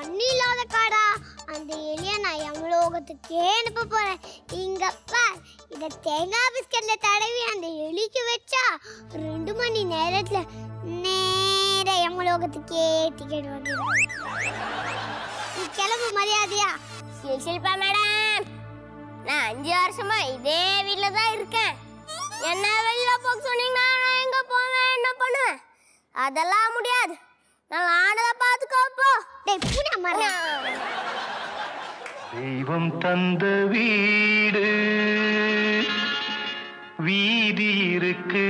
தண்ணி இல்லாத காடா அந்த எலிய நான் எமலோகத்துக்கே அனுப்ப போறேன் இங்க பார் இத தேங்காய் பிஸ்கட்ல தடவி அந்த எலிக்கு வச்சா ரெண்டு மணி நேரத்துல நேர எமலோகத்துக்கே டிக்கெட் வாங்கிடுவேன் நீ கிளம்பு மரியாதையா ஷில்பா மேடம் நான் அஞ்சு வருஷமா இதே வீட்ல தான் இருக்கேன் என்ன வெளில போக சொன்னீங்கன்னா நான் எங்க போவேன் என்ன பண்ணுவேன் அதெல்லாம் முடியாது நான் ஆனதை பார்த்துக்கோ போ டேய் பூனை மரண தெய்வம் தந்த வீடு வீதி இருக்கு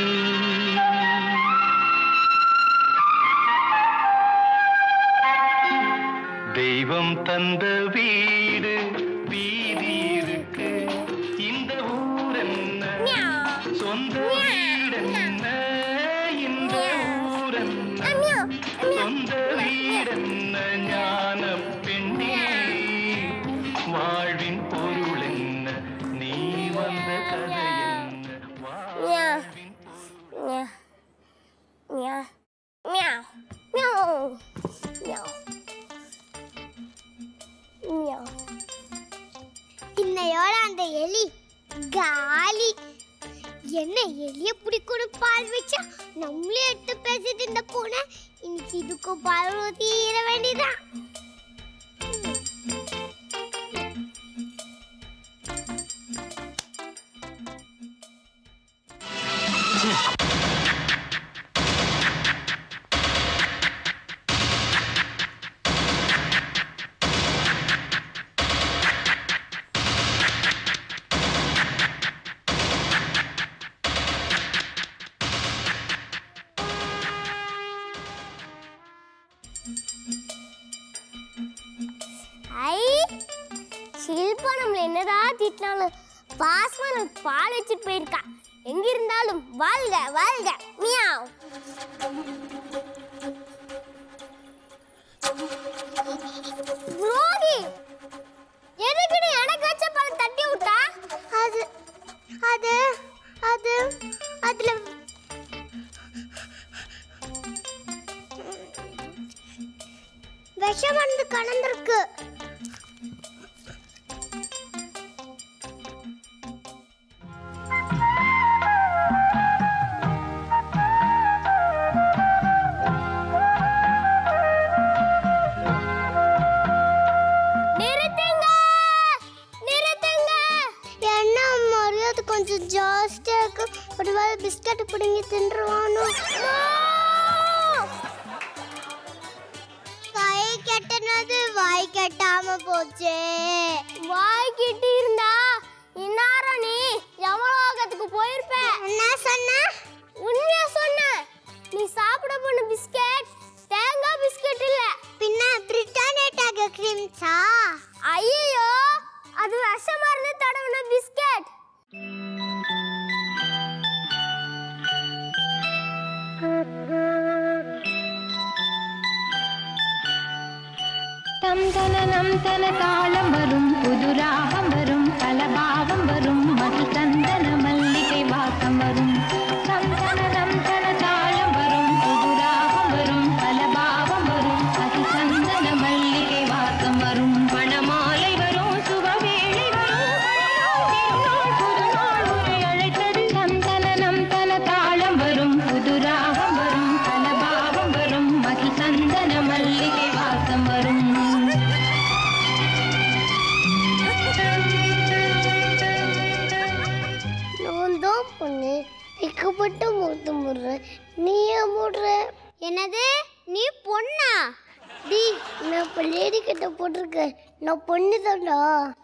தெய்வம் தந்த வீடு வீதி இருக்கு இந்த ஊர் என்ன சொந்த வீடு என்ன இந்த ஊர் என்ன சொந்த வீடென்ன ஞான பெண்ணே வாழ்வின் பொருள் என்ன நீ வந்த கதை என்ன வாழ்வின் மியா மியா மியாவ் மியாவ் மியாவ் இன்னையோட அந்த எலி காலி என்ன எலிய பிடிக்கும்னு பால் வச்சா நம்மளே எடுத்து பேசிட்டு இந்த பூனை இன்னைக்கு இதுக்கும் பால் ஊத்திர வேண்டியதான் ஐ ஷில்பா நம்மள என்னதான் திட்டினாலும் பாஸ்மா நமக்கு பால் வச்சுட்டு போயிருக்கா எங்க இருந்தாலும் வாழ்க வாழ்க மியாவ் ரோகி எதுக்கு நீ எனக்கு வச்ச பால் தட்டி விட்டா அது அது அது அதுல விஷம் வந்து கலந்துருக்கு நிறுத்துங்க நிறுத்துங்க என்ன மரியாதை கொஞ்சம் ஜாஸ்தியா இருக்கு ஒருவேளை பிஸ்கட் பிடுங்கி தின்றுவானோ கை கெட்டனது வாய் கெட்டாம போச்சே வாய் கிட்டி இருந்தா இன்னாரம் நீ யமலோகத்துக்கு போயிருப்ப என்ன சொன்ன உண்மையா சொன்ன நீ சாப்பிட போன பிஸ்கட் தேங்காய் பிஸ்கட் இல்ல பின்ன பிரிட்டானியா டாகர் கிரீம்ஸா ஐயோ அது விஷமா இருந்து தடவுன பிஸ்கட் தம் தன நம் தன தாளம் வரும் புது ராகம் வரும் பல பாவம் வரும் மது சந்தன மல்லிகை வாசம் வரும் தம் தன நம் தன தாளம் வரும் புது ராகம் வரும் பல பாவம் வரும் மது சந்தன மல்லிகை வாசம் வரும் பணமாலை வரும் சுபவேளை வரும் திருநாள் புதுநாள் உரை அழைத்தது தம் தன நம் தன தாளம் வரும் புது ராகம் வரும் பல பாவம் வரும் மது சந்தன மல்லிகை வாசம் வரும் நான் தான் பொண்ணு இக்கப்பட்டு மூத்து முடுறேன் நீ ஏன் மூடுற என்னது நீ பொண்ணா டி நான் இப்போ லேடி கிட்ட போட்டிருக்கேன் நான் பொண்ணு தான்டா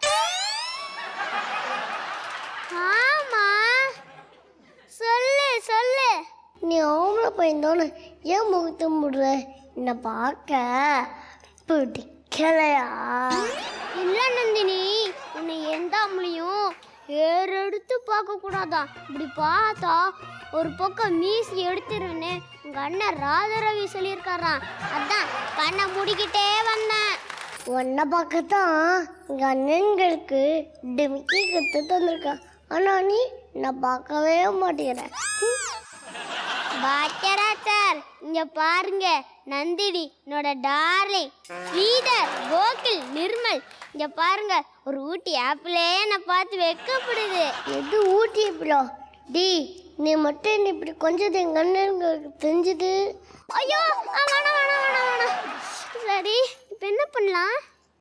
ஆமா சொல்லு சொல்லு நீ ஆம்பளை பையன் தானே ஏன் முகத்து முடுற என்னை பார்க்க பிடிக்கலையா இல்லை நந்தினி உன்னை எந்த ஆம்பளையும் ஏறெடுத்து பார்க்க கூடாதா இப்படி பார்த்தா ஒரு பக்கம் மீசி எடுத்துருன்னு உங்க அண்ணன் ராஜரவி சொல்லியிருக்காராம் அதான் கண்ணை முடிக்கிட்டே வந்தேன் உன்னை பார்க்கத்தான் எங்க அண்ணன்களுக்கு டிமிக்கி கத்து தந்திருக்கான் ஆனா நீ நான் பார்க்கவே மாட்டேங்கிறேன் பாக்கியரா சார் இங்க பாருங்க நந்தினி என்னோட டார்லிங் ஸ்ரீதர் கோகுல் நிர்மல் இங்க பாருங்க ஒரு ஊட்டி ஆப்பிளே என்னை பார்த்து வெக்கப்படுது எது ஊட்டி ஆப்பிளோ டி நீ மட்டும் என்ன இப்படி கொஞ்சம் என் கண்ணுங்களுக்கு தெரிஞ்சது ஐயோ ஆ, வேணாம் வேணாம் வேணாம் வேணாம் சரி இப்போ என்ன பண்ணலாம்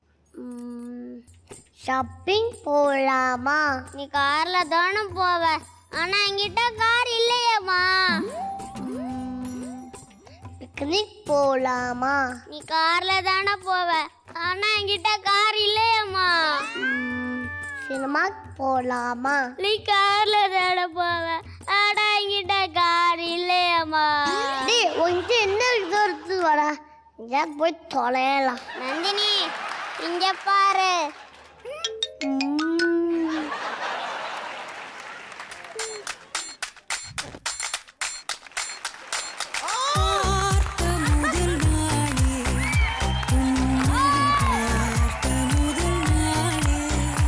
ஷாப்பிங் போலாமா நீ கார்ல தானே போவ ஆனா என்கிட்ட கார் இல்லையேம்மா பிக்னிக் போலாமா நீ கார்ல தானே போவ ஆனா என்கிட்ட கார் இல்லையேம்மா சினிமாக்கு போலாமா நீ கார்ல தானே போவ ஆனா என்கிட்ட கார் இல்லையேம்மா டேய் உன்கிட்ட என்ன தோர்த்து வாடா இங்க போய் தொலையலாம் நந்தினி இங்க பாரு பார்த்த முதல் நாளே உன்னை பார்த்த முதல் நாளே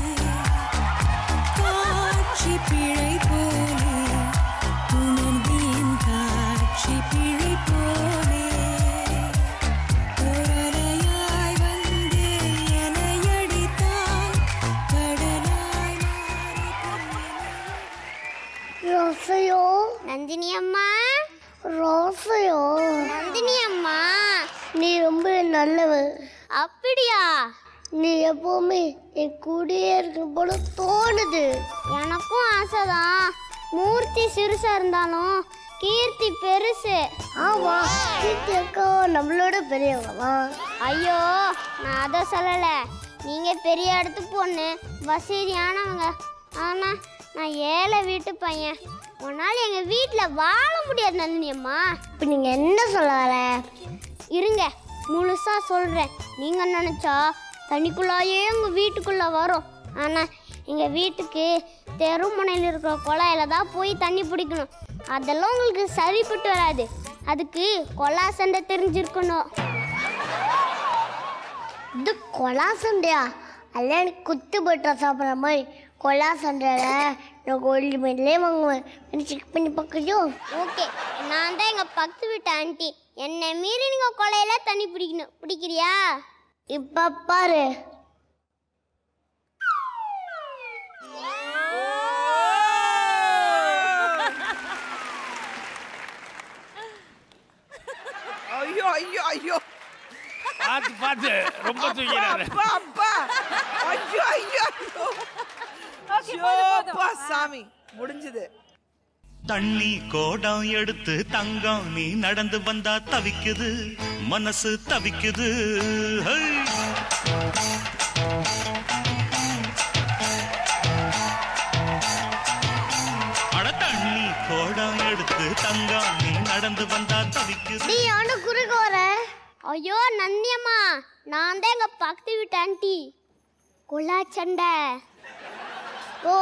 காட்சி பிழை போலே உணர்ந்தேன் காட்சி பிழை போலே ஓரலையாய் வந்து என்னை அடித்தாய் கடலாய் மாறி ரோசையோ நந்தினி அம்மா ரோசையோ நந்தினி அம்மா நீ ரொம்ப நல்லவ அப்படியா நீ எப்பவுமே என் கூடயே இருக்க போல தோணுது எனக்கும் ஆசைதான் மூர்த்தி சிறுசா இருந்தாலும் கீர்த்தி பெருசு ஆமா கீர்த்தி அக்கா நம்மளோட பெரியவங்களா ஐயோ நான் அதை சொல்லல நீங்க பெரிய இடத்து பொண்ணு வசதியானவங்க ஆனா நான் ஏழை வீட்டு பையன் உன்னால எங்க வீட்ல வாழ முடியாது நந்தினி அம்மா இப்போ நீங்க என்ன சொல்ல வர இருங்க முழுசா சொல்றேன் நீங்க நினைச்சா தண்ணிக்குள்ளாயே உங்க வீட்டுக்குள்ள வரும் ஆனா எங்க வீட்டுக்கு தெருமுனையில் இருக்கிற குழாயில தான் போய் தண்ணி பிடிக்கணும் அதெல்லாம் உங்களுக்கு சரிப்பட்டு வராது அதுக்கு கொலா சண்டை தெரிஞ்சிருக்கணும் இது கொலா சண்டையா அல்ல எனக்கு குத்து போட்டா சாப்பிட்ற மாதிரி கொலா சண்டையில் நான் கோல்டு மெடலே வாங்குவேன் செக் பண்ணி பார்க்கறியோ ஓகே நான் தான் எங்கள் பக்கத்து வீட்டு ஆண்டி என்னை மீறி நீங்கள் கொலையில தண்ணி பிடிக்கணும் பிடிக்கிறியா இப்போ பாரு ஐயோ ஐயோ ஐயோ பார்த்து பார்த்து ரொம்ப தூக்கிறாரு அப்பா அப்பா ஐயோ ஐயோ ஐயோ ஐயோ அப்பா சாமி முடிஞ்சது தண்ணி கோடம் எடுத்து தங்கம் நீ நடந்து வந்தா தவிக்குது மனசு தவிக்குது ஹை! அட தண்ணி கோடம் எடுத்து தங்கம் நீ நடந்து வந்தா தவிக்குது நீ அவனு குறுக்க வர ஐயோ நந்தியம்மா நான் தான் எங்க பக்கத்து வீட்டு ஆண்டி குலா சண்டை ஓ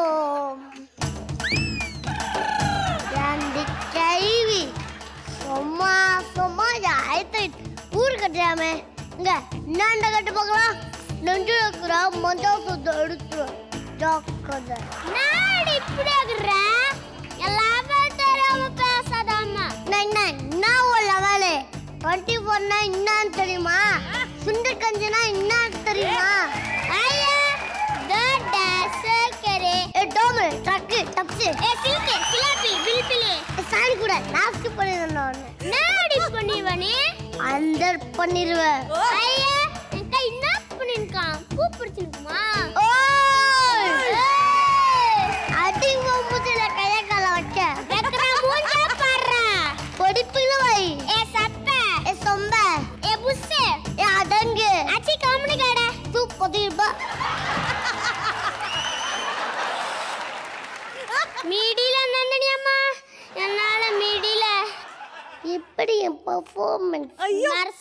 அந்த கைவி சும்மா சும்மா ஆயத்தை ஊர் கட்டுறாமே இங்க என்னண்ட கட்டு பார்க்கலாம் நெஞ்சு வைக்கிற மஞ்சள் சுத்த எடுத்துரும் ஜாக்கிரதை நாடு இப்படி ஆகுற எல்லாமே தெரியாம பேசாதாம்மா என்ன என்ன ஒரு லெவலு டுவெண்ட்டி ஃபோர்னா என்னன்னு தெரியுமா சுண்டர் கஞ்சினா என்னன்னு தெரியுமா ஐயா தோட்டா சக்கரே ஏ டோமு ட்ரக்கு டப்ஸ் ஏ சில்கி சிலாப்பி பில்பிலி சாணி கூட நாஸ்க்கு பண்ணிடுறேன் நாடி பண்ணிடுவனே அந்த பண்ணிடுவேன் ஐயா என் கை என்ன பண்ணிருக்கான் பூ பிடிச்சிருக்குமா அடிங்க மூஞ்சில கைய கால வச்ச வெக்கற மூஞ்ச பாறா பொடிப்பில வை ஏ சப்ப ஏ சொம்ப ஏ புஸ்ஸே ஏ அதங்கு அச்சி காமனி கடை தூ பொதிர்பா மீடியில நந்தனி அம்மா என்னால மீடியில எப்படி என் பர்ஃபார்மன்ஸ் ஐயோ. நர்ஸ்